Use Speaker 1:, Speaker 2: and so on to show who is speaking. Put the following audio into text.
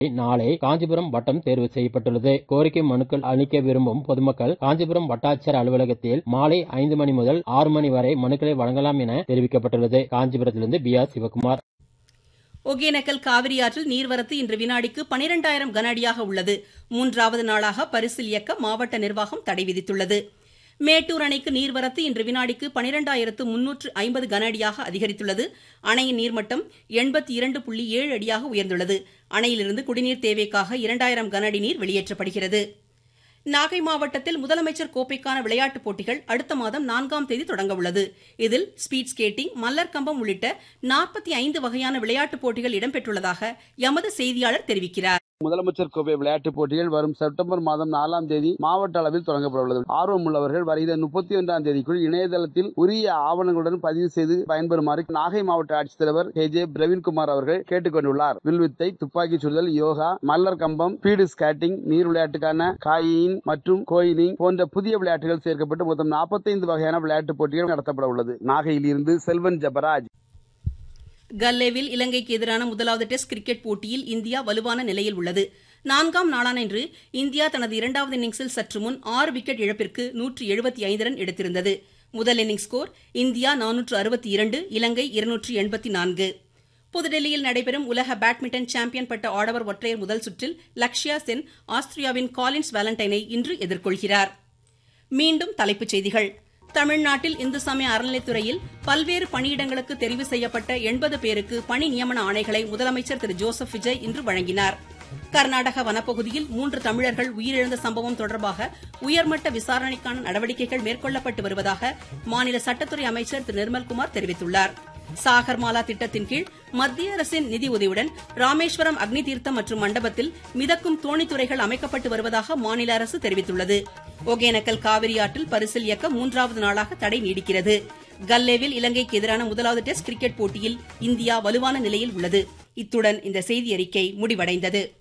Speaker 1: நாளை காஞ்சிபுரம் வட்டம் தேர்வு செய்யப்பட்டுள்ளது கோரிக்கை மனுக்கள் அளிக்க விரும்பும் பொதுமக்கள் காஞ்சிபுரம் வட்டாட்சியர் அலுவலகத்தில் மாலை ஐந்து மணி முதல் ஆறு மணி வரை மனுக்களை வழங்கலாம் என தெரிவிக்கப்பட்டுள்ளது காஞ்சிபுரத்திலிருந்து பி ஆர் சிவகுமார்
Speaker 2: ஒகேனக்கல் காவிரி ஆற்றில் நீர்வரத்து இன்று வினாடிக்கு பனிரெண்டாயிரம் கன அடியாக உள்ளது மூன்றாவது நாளாக பரிசில் இயக்க மாவட்ட நிர்வாகம் தடை விதித்துள்ளது மேட்டூர் அணைக்கு நீர்வரத்து இன்று வினாடிக்கு பனிரெண்டாயிரத்து முன்னூற்று ஐம்பது கன அடியாக அதிகரித்துள்ளது அணையின் நீர்மட்டம் எண்பத்தி இரண்டு புள்ளி ஏழு அடியாக உயர்ந்துள்ளது அணையிலிருந்து குடிநீர் தேவைக்காக இரண்டாயிரம் கன அடி நீர் வெளியேற்றப்படுகிறது நாகை மாவட்டத்தில் முதலமைச்சர் கோப்பைக்கான விளையாட்டுப் போட்டிகள் அடுத்த மாதம் நான்காம் தேதி தொடங்க உள்ளது இதில் ஸ்பீட் ஸ்கேட்டிங் மல்லர் கம்பம் உள்ளிட்ட நாற்பத்தி ஐந்து வகையான விளையாட்டுப் போட்டிகள் இடம்பெற்றுள்ளதாக எமது செய்தியாளர் தெரிவிக்கிறார்
Speaker 3: முதலமைச்சர் கோப்பை விளையாட்டுப் போட்டிகள் வரும் செப்டம்பர் மாதம் நாலாம் தேதி மாவட்ட அளவில் தொடங்கப்பட உள்ளது ஆர்வம் உள்ளவர்கள் வருகிற முப்பத்தி ஒன்றாம் தேதிக்குள் இணையதளத்தில் உரிய ஆவணங்களுடன் பதிவு செய்து பயன்பெறுமாறு நாகை மாவட்ட ஆட்சித்தலைவர் கே ஜே பிரவீன்குமார் அவர்கள் கேட்டுக் கொண்டுள்ளார் வில்வித்தை துப்பாக்கி சுடுதல் யோகா மல்லர் கம்பம் ஸ்பீடு ஸ்கேட்டிங் நீர் விளையாட்டுக்கான காயின் மற்றும் கோயினிங் போன்ற புதிய விளையாட்டுகள் சேர்க்கப்பட்டு மொத்தம் நாற்பத்தைந்து வகையான விளையாட்டுப் போட்டிகள் நடத்தப்பட உள்ளது நாகையில் இருந்து செல்வன் ஜபராஜ்
Speaker 2: கல்லேவில் இலங்கைக்கு எதிரான முதலாவது டெஸ்ட் கிரிக்கெட் போட்டியில் இந்தியா வலுவான நிலையில் உள்ளது நான்காம் நாளான இன்று இந்தியா தனது இரண்டாவது இன்னிங்ஸில் சற்று முன் ஆறு விக்கெட் இழப்பிற்கு நூற்று எழுபத்தி ஐந்து ரன் எடுத்திருந்தது முதல் இன்னிங்ஸ் ஸ்கோர் இந்தியா நானூற்று அறுபத்தி இரண்டு இலங்கை இருநூற்று எண்பத்தி நான்கு புதுடெல்லியில் நடைபெறும் உலக பேட்மிண்டன் சாம்பியன் பட்ட ஆடவர் ஒற்றையர் முதல் சுற்றில் லக்ஷயா சென் ஆஸ்திரியாவின் காலின்ஸ் வேலண்டைனை இன்று எதிர்கொள்கிறார் மீண்டும் தலைப்புச் செய்திகள் தமிழ்நாட்டில் இந்து சமய அறநிலைத்துறையில் பல்வேறு பணியிடங்களுக்கு தெரிவு செய்யப்பட்ட எண்பது பேருக்கு பணி நியமன ஆணைகளை முதலமைச்சர் திரு ஜோசப் விஜய் இன்று வழங்கினார் கர்நாடக வனப்பகுதியில் மூன்று தமிழர்கள் உயிரிழந்த சம்பவம் தொடர்பாக உயர்மட்ட விசாரணைக்கான நடவடிக்கைகள் மேற்கொள்ளப்பட்டு வருவதாக மாநில சட்டத்துறை அமைச்சர் திரு நிர்மல்குமார் தெரிவித்துள்ளார் சாகர்மாலா திட்டத்தின் கீழ் மத்திய அரசின் நிதி உதவியுடன் ராமேஸ்வரம் அக்னி தீர்த்தம் மற்றும் மண்டபத்தில் மிதக்கும் தோணித்துறைகள் அமைக்கப்பட்டு வருவதாக மாநில அரசு தெரிவித்துள்ளது ஒகேனக்கல் காவிரி ஆற்றில் பரிசில் இயக்க மூன்றாவது நாளாக தடை நீடிக்கிறது கல்லேவில் இலங்கைக்கு எதிரான முதலாவது டெஸ்ட் கிரிக்கெட் போட்டியில் இந்தியா வலுவான நிலையில் உள்ளது இத்துடன் இந்த செய்தியறிக்கை முடிவடைந்தது